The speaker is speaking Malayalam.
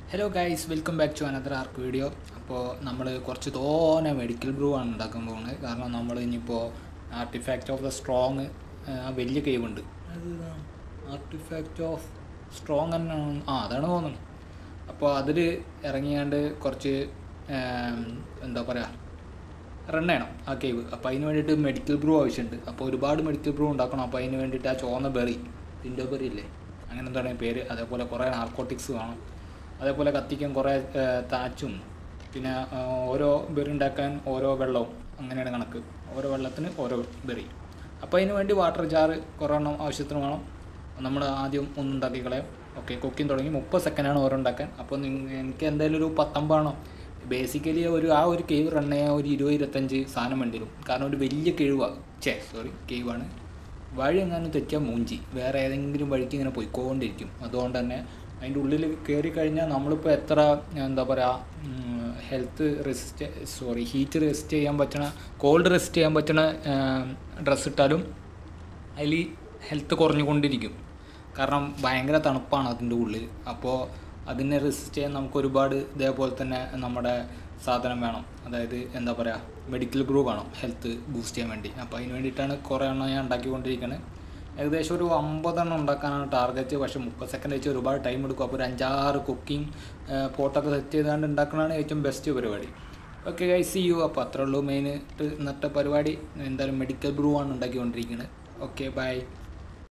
hello guys welcome back to another ark video അപ്പോൾ നമ്മൾ കുറച്ച് തോനെ മെഡിക്കൽ ബ്രൂ ആണ് ഉണ്ടാക്കാൻ പോകുന്നത് കാരണം നമ്മൾ ഇനിയിപ്പോൾ ആർട്ടിഫാക്റ്റ് ഓഫ് ദ സ്ട്രോങ് ആ വലിയ കേവ് ഉണ്ട് ആർട്ടിഫാക്റ്റ് ഓഫ് സ്ട്രോങ് തന്നെയാണ് ആ അതാണ് തോന്നുന്നത് അപ്പോൾ അതിൽ ഇറങ്ങിയാണ്ട് കുറച്ച് ആം, എന്താ പറയുക റൺ ചെയ്യണം ആ കേവ് അപ്പോൾ അതിന് വേണ്ടിയിട്ട് മെഡിക്കൽ ബ്രൂ ആവശ്യമുണ്ട് അപ്പോൾ ഒരുപാട് മെഡിക്കൽ ബ്രൂ ഉണ്ടാക്കണം അപ്പോൾ അതിന് വേണ്ടിയിട്ട് ആ ചുവന്ന ബെറി ടിൻഡോ ബെറി ഇല്ലേ അങ്ങനെ എന്താണ് പേര് അതേപോലെ കുറേ നാർക്കോട്ടിക്സ് വേണം അതേപോലെ കത്തിക്കാൻ കുറേ താച്ചും പിന്നെ ആ, ഓരോ ബെറി ഉണ്ടാക്കാൻ ഓരോ വെള്ളവും അങ്ങനെയാണ് കണക്ക് ഓരോ വെള്ളത്തിന് ഓരോ ബെറി അപ്പോൾ അതിന് വേണ്ടി വാട്ടർ ജാറ് കുറേ എണ്ണം ആവശ്യത്തിന് വേണം നമ്മൾ ആദ്യം ഒന്ന് ഉണ്ടാക്കി കളയാം ഓക്കെ കുക്കിംഗ് തുടങ്ങി മുപ്പത് സെക്കൻഡാണ് ഓരോ ഉണ്ടാക്കാൻ അപ്പോൾ നിങ്ങ- എനിക്ക് എന്തായാലും ഒരു പത്തൊമ്പതാണോ ബേസിക്കലി ഒരു ആ ഒരു കേവ് റൺ ചെയ്യാൻ ഒരു ഇരുപത് ഇരുപത്തഞ്ച് സാധനം വേണ്ടി വരും കാരണം ഒരു വലിയ കേവാണ് ചേ സോറി കേവാണ് വഴി എങ്ങാനും തെറ്റിയാൽ മൂഞ്ചി വേറെ ഏതെങ്കിലും വഴിക്ക് ഇങ്ങനെ പോയിക്കൊണ്ടിരിക്കും അതുകൊണ്ട് തന്നെ അതിൻ്റെ ഉള്ളിൽ കയറി കഴിഞ്ഞാൽ നമ്മളിപ്പോൾ എത്ര എന്താ പറയുക health resist sorry heat resist ചെയ്യാൻ പറ്റണ കോൾഡ് റെസിസ്റ്റ് ചെയ്യാൻ പറ്റണ ഡ്രസ്സ് ഇട്ടാലും അതിൽ ഹെൽത്ത് കുറഞ്ഞുകൊണ്ടിരിക്കും കാരണം ഭയങ്കര തണുപ്പാണ് അതിൻ്റെ ഉള്ളിൽ അപ്പോൾ അതിനെ റെസിസ്റ്റ് ചെയ്യാൻ നമുക്ക് ഒരുപാട് ഇതേപോലെ തന്നെ നമ്മുടെ സാധനം വേണം അതായത് എന്താ പറയുക മെഡിക്കൽ ഗ്രൂ വേണം ഹെൽത്ത് ബൂസ്റ്റ് ചെയ്യാൻ വേണ്ടി അപ്പോൾ അതിന് വേണ്ടിയിട്ടാണ് കുറേ എണ്ണം ഞാൻ ഉണ്ടാക്കിക്കൊണ്ടിരിക്കുന്നത് ഏകദേശം ഒരു അമ്പതെണ്ണം ഉണ്ടാക്കാനാണ് ടാർഗറ്റ് പക്ഷേ മുപ്പത് സെക്കൻഡ് വെച്ച് ഒരുപാട് ടൈം എടുക്കും അപ്പോൾ ഒരു അഞ്ചാറ് കുക്കിംഗ് പോട്ടൊക്കെ സെറ്റ് ചെയ്തുകൊണ്ട് ഉണ്ടാക്കുന്നതാണ് ഏറ്റവും ബെസ്റ്റ് പരിപാടി ഓക്കെ ഗൈ സി യു അപ്പോൾ അത്രേ ഉള്ളൂ മെയിൻ ഇന്നത്തെ പരിപാടി എന്തായാലും മെഡിക്കൽ ബ്രൂ ആണ് ഉണ്ടാക്കിക്കൊണ്ടിരിക്കുന്നത് ഓക്കെ ബൈ